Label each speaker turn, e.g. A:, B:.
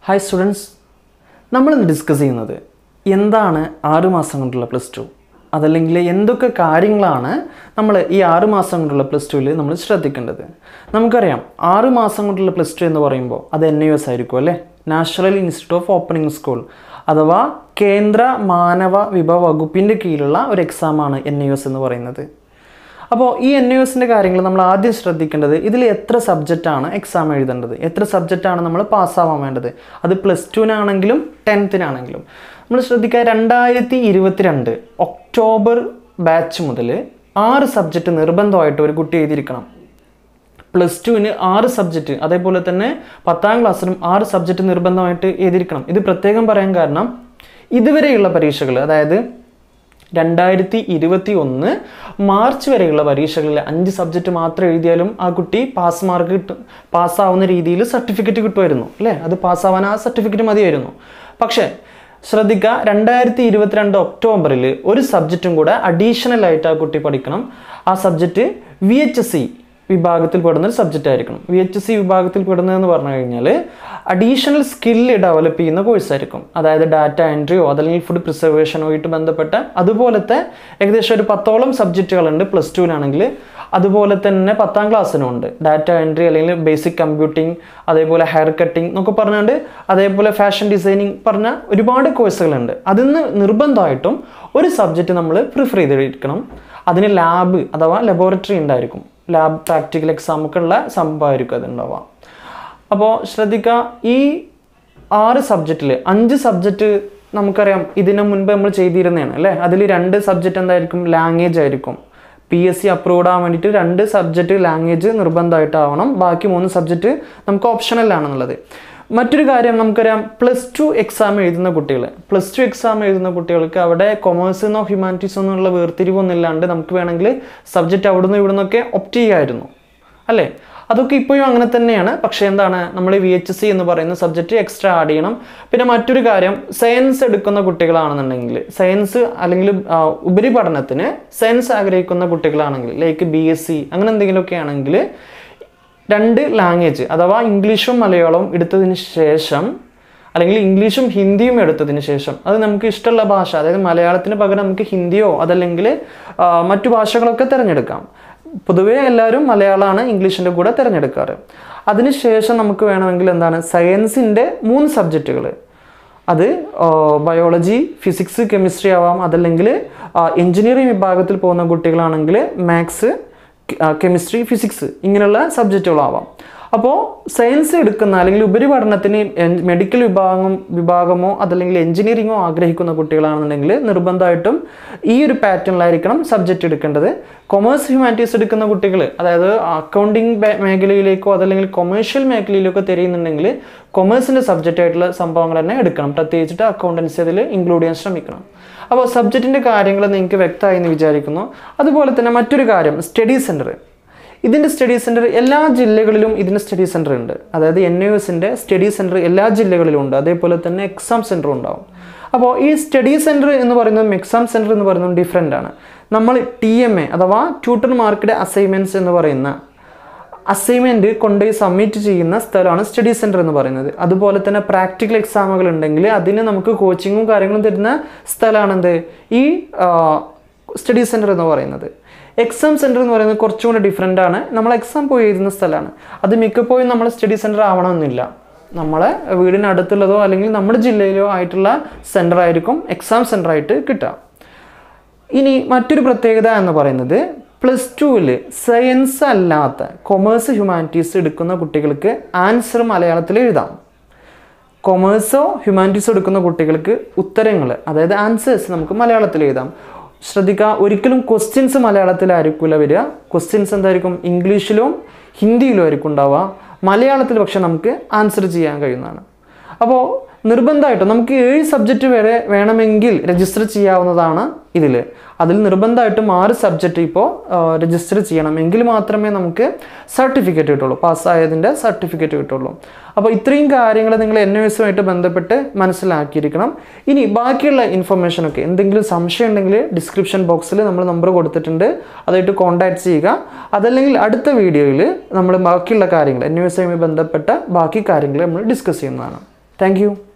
A: hi students നമ്മളിന്ന് discuss ചെയ്യുന്നത് എന്താണ് ആറ് മാസം കൊണ്ടുള്ള പ്ലസ് ടു അതല്ലെങ്കിൽ എന്തൊക്കെ കാര്യങ്ങളാണ് നമ്മൾ ഈ ആറ് മാസം കൊണ്ടുള്ള പ്ലസ് ടുവിൽ നമ്മൾ ശ്രദ്ധിക്കേണ്ടത് നമുക്കറിയാം ആറ് മാസം കൊണ്ടുള്ള പ്ലസ് ടു എന്ന് പറയുമ്പോൾ അത് എൻ യു എസ് ആയിരിക്കും അല്ലേ national institute of opening school അഥവാ കേന്ദ്ര മാനവ വിഭവ വകുപ്പിൻ്റെ കീഴിലുള്ള ഒരു എക്സാമാണ് എൻ യു എസ് എന്ന് പറയുന്നത് അപ്പോൾ ഈ എൻ യു എസിൻ്റെ കാര്യങ്ങൾ നമ്മൾ ആദ്യം ശ്രദ്ധിക്കേണ്ടത് ഇതിൽ എത്ര സബ്ജക്റ്റാണ് എക്സാം എഴുതേണ്ടത് എത്ര സബ്ജക്റ്റാണ് നമ്മൾ പാസ്സാവാൻ വേണ്ടത് അത് പ്ലസ് ടുവിനാണെങ്കിലും ടെൻത്തിനാണെങ്കിലും നമ്മൾ ശ്രദ്ധിക്കുക രണ്ടായിരത്തി ഇരുപത്തിരണ്ട് ഒക്ടോബർ ബാച്ച് മുതൽ ആറ് സബ്ജക്റ്റ് നിർബന്ധമായിട്ട് ഒരു കുട്ടി എഴുതിയിരിക്കണം പ്ലസ് ടുവിന് ആറ് സബ്ജക്റ്റ് അതേപോലെ തന്നെ പത്താം ക്ലാസ്സിലും ആറ് സബ്ജക്റ്റ് നിർബന്ധമായിട്ട് എഴുതിയിരിക്കണം ഇത് പ്രത്യേകം പറയാൻ കാരണം ഇതുവരെയുള്ള പരീക്ഷകൾ അതായത് രണ്ടായിരത്തി ഇരുപത്തി ഒന്ന് മാർച്ച് വരെയുള്ള പരീക്ഷകളിൽ അഞ്ച് സബ്ജക്റ്റ് മാത്രം എഴുതിയാലും ആ കുട്ടി പാസ് മാർക്ക് കിട്ടും പാസ്സാവുന്ന രീതിയിൽ സർട്ടിഫിക്കറ്റ് കിട്ടുമായിരുന്നു അല്ലേ അത് പാസ്സാവാൻ ആ സർട്ടിഫിക്കറ്റ് മതിയായിരുന്നു പക്ഷേ ശ്രദ്ധിക്കുക രണ്ടായിരത്തി ഇരുപത്തിരണ്ട് ഒക്ടോബറിൽ ഒരു സബ്ജക്റ്റും കൂടെ അഡീഷണൽ ആയിട്ട് ആ കുട്ടി പഠിക്കണം ആ subject V H S C വിഭാഗത്തിൽ പെടുന്ന ഒരു സബ്ജക്റ്റ് ആയിരിക്കണം വി എച്ച് സി വിഭാഗത്തിൽ പെടുന്നതെന്ന് പറഞ്ഞു കഴിഞ്ഞാൽ അഡീഷണൽ സ്കില്ല് ഡെവലപ്പ് ചെയ്യുന്ന കോഴ്സ് ആയിരിക്കും അതായത് ഡാറ്റ എൻട്രിയോ അതല്ലെങ്കിൽ ഫുഡ് പ്രിസർവേഷനോ ആയിട്ട് ബന്ധപ്പെട്ട അതുപോലത്തെ ഏകദേശം ഒരു പത്തോളം സബ്ജക്റ്റുകളുണ്ട് പ്ലസ് ടുവിനാണെങ്കിൽ അതുപോലെ തന്നെ പത്താം ക്ലാസ്സിനും ഉണ്ട് ഡാറ്റ എൻട്രി അല്ലെങ്കിൽ ബേസിക് കമ്പ്യൂട്ടിംഗ് അതേപോലെ ഹെയർ കട്ടിംഗ് എന്നൊക്കെ പറഞ്ഞുകൊണ്ട് അതേപോലെ ഫാഷൻ ഡിസൈനിങ് പറഞ്ഞ ഒരുപാട് കോഴ്സുകളുണ്ട് അതിൽ നിന്ന് നിർബന്ധമായിട്ടും ഒരു സബ്ജക്റ്റ് നമ്മൾ പ്രിഫർ ചെയ്തിരിക്കണം അതിന് ലാബ് അഥവാ ലബോറട്ടറി ഉണ്ടായിരിക്കും ലാബ് പ്രാക്ടിക്കൽ എക്സാം ഒക്കെ ഉള്ള സംഭവമായിരിക്കും അത് ഉണ്ടാവുക അപ്പോൾ ശ്രദ്ധിക്കുക ഈ ആറ് സബ്ജക്റ്റിൽ അഞ്ച് സബ്ജക്റ്റ് നമുക്കറിയാം ഇതിനു മുൻപ് നമ്മൾ ചെയ്തിരുന്നതാണ് അല്ലേ അതിൽ രണ്ട് സബ്ജക്റ്റ് എന്തായിരിക്കും ലാംഗ്വേജ് ആയിരിക്കും പി എസ് സി അപ്രൂവ്ഡ് ആവാൻ വേണ്ടിയിട്ട് രണ്ട് സബ്ജക്റ്റ് ലാംഗ്വേജ് നിർബന്ധമായിട്ടാവണം ബാക്കി മൂന്ന് സബ്ജക്റ്റ് നമുക്ക് ഓപ്ഷണലാണെന്നുള്ളത് മറ്റൊരു കാര്യം നമുക്കറിയാം പ്ലസ് ടു എക്സാം എഴുതുന്ന കുട്ടികൾ പ്ലസ് ടു എക്സാം എഴുതുന്ന കുട്ടികൾക്ക് അവിടെ കൊമേഴ്സ് എന്നോ ഹ്യൂമാനിറ്റീസ് എന്നോ ഉള്ള വേർതിരിവൊന്നും ഇല്ലാണ്ട് നമുക്ക് വേണമെങ്കിൽ സബ്ജക്റ്റ് അവിടുന്ന് ഇവിടുന്നൊക്കെ ഒപ്റ്റ് ചെയ്യായിരുന്നു അല്ലേ അതൊക്കെ ഇപ്പോഴും അങ്ങനെ തന്നെയാണ് പക്ഷേ എന്താണ് നമ്മൾ വി എച്ച് സി എന്ന് പറയുന്ന സബ്ജക്റ്റ് എക്സ്ട്രാ ആഡ് ചെയ്യണം പിന്നെ മറ്റൊരു കാര്യം സയൻസ് എടുക്കുന്ന കുട്ടികളാണെന്നുണ്ടെങ്കിൽ സയൻസ് അല്ലെങ്കിൽ ആ, ഉപരിപഠനത്തിന് സയൻസ് ആഗ്രഹിക്കുന്ന കുട്ടികളാണെങ്കിൽ ലൈക്ക് ബി എസ് സി അങ്ങനെ എന്തെങ്കിലുമൊക്കെ ആണെങ്കിൽ രണ്ട് ലാംഗ്വേജ് അഥവാ ഇംഗ്ലീഷും മലയാളവും എടുത്തതിന് ശേഷം അല്ലെങ്കിൽ ഇംഗ്ലീഷും ഹിന്ദിയും എടുത്തതിന് ശേഷം അത് നമുക്ക് ഇഷ്ടമുള്ള ഭാഷ അതായത് മലയാളത്തിന് പകരം നമുക്ക് ഹിന്ദിയോ അതല്ലെങ്കിൽ ആ, മറ്റു ഭാഷകളൊക്കെ തിരഞ്ഞെടുക്കാം പൊതുവേ എല്ലാവരും മലയാളമാണ് ഇംഗ്ലീഷിൻ്റെ കൂടെ തിരഞ്ഞെടുക്കാറ് അതിനുശേഷം നമുക്ക് വേണമെങ്കിൽ എന്താണ് സയൻസിൻ്റെ മൂന്ന് സബ്ജക്റ്റുകൾ അത് ബയോളജി ഫിസിക്സ് കെമിസ്ട്രി ആവാം അതല്ലെങ്കിൽ എഞ്ചിനീയറിംഗ് വിഭാഗത്തിൽ പോകുന്ന കുട്ടികളാണെങ്കിൽ മാത്സ് കെമിസ്ട്രി ഫിസിക്സ് ഇങ്ങനെയുള്ള സബ്ജക്റ്റുകളാവാം അപ്പോൾ സയൻസ് എടുക്കുന്ന അല്ലെങ്കിൽ ഉപരിപഠനത്തിന് എൻ- മെഡിക്കൽ വിഭാഗം വിഭാഗമോ അതല്ലെങ്കിൽ എഞ്ചിനീയറിങ്ങോ ആഗ്രഹിക്കുന്ന കുട്ടികളാണെന്നുണ്ടെങ്കിൽ നിർബന്ധമായിട്ടും ഈ ഒരു പാറ്റേണിലായിരിക്കണം സബ്ജക്റ്റ് എടുക്കേണ്ടത് കൊമേഴ്സ് ഹ്യൂമാനിറ്റീസ് എടുക്കുന്ന കുട്ടികൾ അതായത് അക്കൗണ്ടിങ് മേഖലയിലേക്കോ അതല്ലെങ്കിൽ കൊമേഴ്ഷ്യൽ മേഖലയിലേക്കോ തിരിയുന്നുണ്ടെങ്കിൽ കൊമേഴ്സിൻ്റെ സബ്ജക്റ്റ് ആയിട്ടുള്ള സംഭവങ്ങൾ തന്നെ എടുക്കണം പ്രത്യേകിച്ചിട്ട് അക്കൗണ്ടൻസി അതിൽ ഇൻക്ലൂഡ് ചെയ്യാൻ ശ്രമിക്കണം അപ്പോൾ സബ്ജക്റ്റിൻ്റെ കാര്യങ്ങൾ നിങ്ങൾക്ക് വ്യക്തമായി എന്ന് വിചാരിക്കുന്നു അതുപോലെ തന്നെ മറ്റൊരു കാര്യം സ്റ്റഡി സെൻറ്റർ ഇതിൻ്റെ സ്റ്റഡി സെൻറ്റർ എല്ലാ ജില്ലകളിലും ഇതിൻ്റെ സ്റ്റഡി സെൻറ്റർ ഉണ്ട് അതായത് എൻ യു എസിൻ്റെ സ്റ്റഡി സെൻറ്റർ എല്ലാ ജില്ലകളിലും ഉണ്ട് അതേപോലെ തന്നെ എക്സാം സെൻറ്ററും ഉണ്ടാവും അപ്പോൾ ഈ സ്റ്റഡി സെൻറ്റർ എന്ന് പറയുന്നതും എക്സാം സെൻറ്റർ എന്ന് പറയുന്നതും ഡിഫറെൻ്റ് ആണ് നമ്മൾ ടി എം എ അഥവാ ട്യൂട്ടർ മാർക്കറ്റ് അസൈൻമെൻറ്റ്സ് എന്ന് പറയുന്ന അസൈൻമെൻറ്റ് കൊണ്ടുപോയി സബ്മിറ്റ് ചെയ്യുന്ന സ്ഥലമാണ് സ്റ്റഡി സെൻറ്റർ എന്ന് പറയുന്നത് അതുപോലെ തന്നെ പ്രാക്ടിക്കൽ എക്സാമുകൾ ഉണ്ടെങ്കിൽ അതിന് നമുക്ക് കോച്ചിങ്ങും കാര്യങ്ങളും തരുന്ന സ്ഥലമാണ് എന്ത് ഈ സ്റ്റഡി സെൻറ്റർ എന്ന് പറയുന്നത് എക്സാം സെൻറ്റർ എന്ന് പറയുന്നത് കുറച്ചും കൂടി ഡിഫറെൻ്റ് ആണ് നമ്മൾ എക്സാം പോയി എഴുതുന്ന സ്ഥലമാണ് അത് മിക്കപ്പോഴും നമ്മൾ സ്റ്റഡി സെൻറ്റർ ആവണമെന്നില്ല നമ്മളെ വീടിനടുത്തുള്ളതോ അല്ലെങ്കിൽ നമ്മുടെ ജില്ലയിലോ ആയിട്ടുള്ള സെൻറ്റർ ആയിരിക്കും എക്സാം സെൻറ്റർ ആയിട്ട് കിട്ടുക ഇനി മറ്റൊരു പ്രത്യേകത എന്ന് പറയുന്നത് പ്ലസ് ടുവിൽ സയൻസ് അല്ലാത്ത കൊമേഴ്സ് ഹ്യൂമാനിറ്റീസ് എടുക്കുന്ന കുട്ടികൾക്ക് ആൻസർ മലയാളത്തിൽ എഴുതാം കൊമേഴ്സോ ഹ്യൂമാനിറ്റീസോ എടുക്കുന്ന കുട്ടികൾക്ക് ഉത്തരങ്ങൾ അതായത് ആൻസേഴ്സ് നമുക്ക് മലയാളത്തിൽ എഴുതാം ശ്രദ്ധിക്കുക ഒരിക്കലും ക്വസ്റ്റ്യൻസ് മലയാളത്തിലായിരിക്കില്ല വരിക ക്വസ്റ്റ്യൻസ് എന്തായിരിക്കും ഇംഗ്ലീഷിലും ഹിന്ദിയിലും ആയിരിക്കും ഉണ്ടാവുക മലയാളത്തിൽ പക്ഷെ നമുക്ക് ആൻസർ ചെയ്യാൻ കഴിയുന്നതാണ് അപ്പോൾ നിർബന്ധമായിട്ടും നമുക്ക് ഏഴ് സബ്ജക്റ്റ് വരെ വേണമെങ്കിൽ രജിസ്റ്റർ ചെയ്യാവുന്നതാണ് ഇതിൽ അതിൽ നിർബന്ധമായിട്ടും ആറ് സബ്ജക്റ്റ് ഇപ്പോൾ രജിസ്റ്റർ ചെയ്യണം എങ്കിൽ മാത്രമേ നമുക്ക് സർട്ടിഫിക്കറ്റ് കിട്ടുള്ളൂ പാസ്സായതിൻ്റെ സർട്ടിഫിക്കറ്റ് കിട്ടുള്ളൂ അപ്പോൾ ഇത്രയും കാര്യങ്ങൾ നിങ്ങൾ എൻ ഒ എസുമായിട്ട് ബന്ധപ്പെട്ട് മനസ്സിലാക്കിയിരിക്കണം ഇനി ബാക്കിയുള്ള ഇൻഫർമേഷനൊക്കെ എന്തെങ്കിലും സംശയം ഉണ്ടെങ്കിൽ ഡിസ്ക്രിപ്ഷൻ ബോക്സിൽ നമ്മൾ നമ്പർ കൊടുത്തിട്ടുണ്ട് അതായിട്ട് കോൺടാക്ട് ചെയ്യുക അതല്ലെങ്കിൽ അടുത്ത വീഡിയോയിൽ നമ്മൾ ബാക്കിയുള്ള കാര്യങ്ങൾ എൻ ഒ എസുമായി ബന്ധപ്പെട്ട ബാക്കി കാര്യങ്ങൾ നമ്മൾ ഡിസ്കസ് ചെയ്യുന്നതാണ് താങ്ക് യു